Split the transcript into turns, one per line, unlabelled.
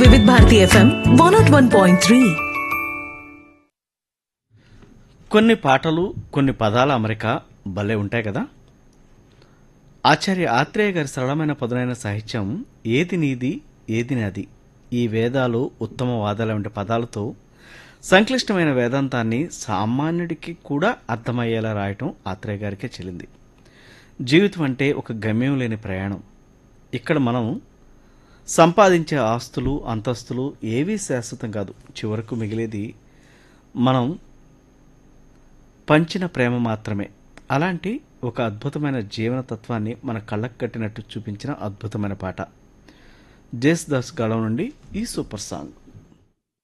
వివిధ Bharati FM one naught one point three
కొన్ని పాటలు కొన్ని పదాల అమరిక భలే ఉంటాయి కదా ఆచార్య ఆత్రేయ గారి సరళమైన పదునైన సాహిత్యం ఏది నీది ఏది నాది ఈ వేదాలు ఉత్తమ వాదాల వంటి పదాలతో సంక్లిష్టమైన వేదాంతాన్ని సామాన్యుడికి కూడా అర్థమయ్యేలా రాయటం ఆత్రేయ గారికే చెల్లింది జీవితం అంటే ఒక గమ్యం లేని ప్రయాణం ఇక్కడ మనం సంపాదించే ఆస్తులు అంతస్తులు ఏవీ శాశ్వతం కాదు చివరకు మిగిలేది మనం పంచిన ప్రేమ మాత్రమే అలాంటి ఒక అద్భుతమైన జీవన తత్వాన్ని మన కళ్ళకు కట్టినట్టు చూపించిన అద్భుతమైన పాట జేస్ దాస్ గళం నుండి ఈ సూపర్ సాంగ్